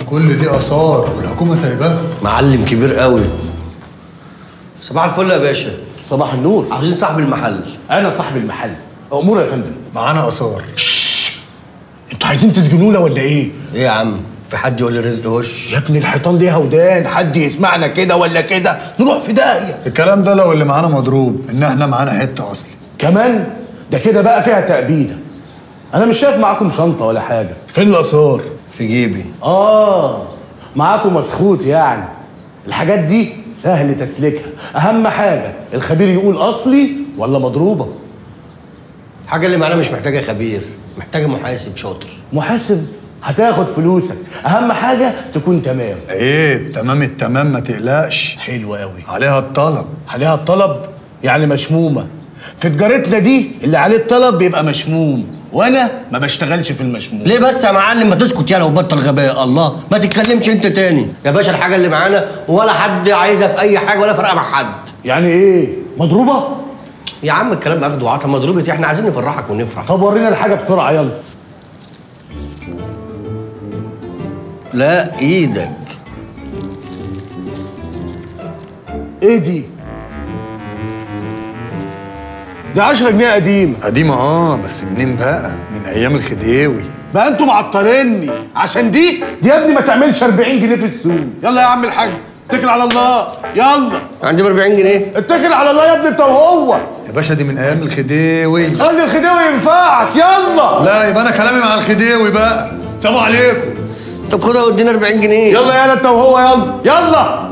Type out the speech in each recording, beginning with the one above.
كل دي اثار والحكومه سايباها معلم كبير قوي صباح الفل يا باشا صباح النور عاوزين صاحب المحل انا صاحب المحل امور يا فندم معانا اثار انتوا عايزين تسجنونا ولا ايه ايه يا عم في حد يقول لي رزق وش يا ابن الحيطان ليها ودان حد يسمعنا كده ولا كده نروح في داهيه الكلام ده لو اللي معانا مضروب ان احنا معانا حته اصلي كمان ده كده بقى فيها تأبيدة انا مش شايف معاكم شنطه ولا حاجه فين الاثار في جيبي اه معاكم مسخوط يعني الحاجات دي سهل تسليكها اهم حاجه الخبير يقول اصلي ولا مضروبه الحاجه اللي معانا مش محتاجه خبير محتاجه محاسب شاطر محاسب هتاخد فلوسك اهم حاجه تكون تمام عيب تمام التمام ما تقلقش حلو قوي عليها الطلب عليها الطلب يعني مشمومه في تجارتنا دي اللي عليه الطلب بيبقى مشموم وانا ما بشتغلش في المشموم ليه بس يا معلم ما تسكت يالا وبطل غباء الله ما تتكلمش انت تاني يا باشا الحاجه اللي معانا ولا حد عايزها في اي حاجه ولا فارقه مع حد يعني ايه مضروبه يا عم الكلام اخد وعطا مضروبه إيه؟ احنا عايزين نفرحك ونفرح طب ورينا الحاجه بسرعه يلا لا ايدك ايه دي دي 10 جنيه قديم قديمه اه بس منين بقى من ايام الخديوي بقى انتوا معطليني عشان دي دي يا ابني ما تعملش 40 جنيه في السوق يلا يا عم الحاج اتكل على الله يلا عندي ب 40 جنيه اتكل على الله يا ابني انت وهو يا باشا دي من ايام الخديوي خلي الخديوي ينفعك يلا لا يبقى انا كلامي مع الخديوي بقى سلام عليكم طب خدها وادينا 40 جنيه يلا يلا انت وهو يلا يلا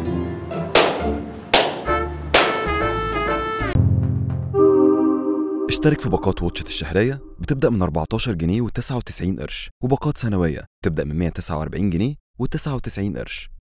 اشترك في باقات واتشت الشهرية بتبدأ من 14 جنيه و99 قرش وباقات سنوية بتبدأ من 149 جنيه و99 قرش